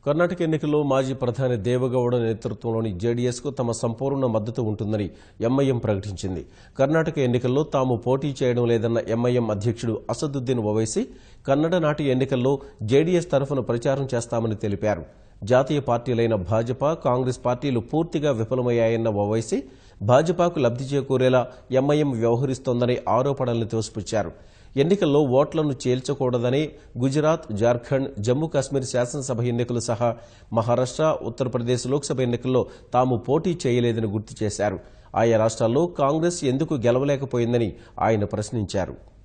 కర్ణాటక ఎన్నికల్లో మాజీ ప్రధాని దేవగౌడ నేతృత్వంలోని జేడీఎస్కు తమ సంపూర్ణ మద్దతు ఉంటుందని ఎంఐఎం ప్రకటించింది కర్ణాటక ఎన్నికల్లో తాము పోటీ చేయడం లేదన్న ఎంఐఎం అధ్యక్షుడు అసదుద్దీన్ ఓవైసీ కన్నడ నాటి ఎన్నికల్లో జేడీఎస్ తరఫున ప్రచారం చేస్తామని తెలిపారు జాతీయ పార్టీలైన భాజపా కాంగ్రెస్ పార్టీలు పూర్తిగా విఫలమయ్యాయన్న ఓవైసీ భాజపాకు లబ్ధి చేకూరేలా ఎంఐఎం వ్యవహరిస్తోందనే ఆరోపణలను తోసిపుచ్చారు ఎన్నికల్లో ఓట్లను చేల్చకూడదని గుజరాత్ జార్ఖండ్ జమ్మూ కాశ్మీర్ శాసనసభ ఎన్నికలు సహా మహారాష్ట్ర ఉత్తరప్రదేశ్ లోక్సభ ఎన్నికల్లో తాము పోటీ చేయలేదని గుర్తు చేశారు ఆయా రాష్ట్రాల్లో కాంగ్రెస్ ఎందుకు గెలవలేకపోయిందని ఆయన ప్రశ్నించారు